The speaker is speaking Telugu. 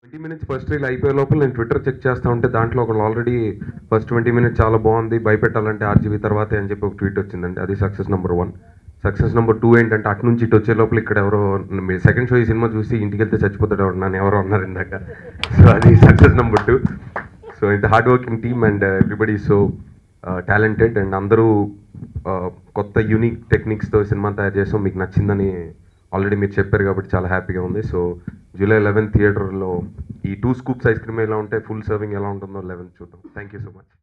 ట్వంటీ మినిట్స్ ఫస్ట్ రీల్ అయిపోయే లోపల నేను ట్విట్టర్ చెక్ చేస్తా ఉంటే దాంట్లో ఒకళ్ళు ఆల్రెడీ ఫస్ట్ ట్వంటీ మినిట్స్ చాలా బాగుంది భయపెట్టాలంటే ఆర్జీబీ తర్వాతే అని చెప్పి ఒక ట్వీట్ వచ్చిందండి అది success number one success number two ఏంటంటే అటు నుంచి ఇటు వచ్చే లోపల ఇక్కడ ఎవరో మీ సెకండ్ షో ఈ సినిమా చూసి ఇంటికి వెళ్తే చచ్చిపోతాడు ఎవరు నన్ను ఎవరో అన్నారు ఇందాక సో అది సక్సెస్ నెంబర్ టూ సో ఇంత hard working team and everybody so talented and అందరూ uh, కొత్త యూనిక్ టెక్నిక్స్తో సినిమా తయారు చేసాం మీకు నచ్చిందని ఆల్రెడీ మీరు చెప్పారు కాబట్టి చాలా హ్యాపీగా ఉంది సో జూలై లెవెన్ థియేటర్లో ఈ టూ స్కూప్స్ ఐస్ క్రీమ్ ఎలా ఉంటే ఫుల్ సర్వింగ్ ఎలా ఉంటుందో లెవెన్ చూద్దాం థ్యాంక్ యూ సో మచ్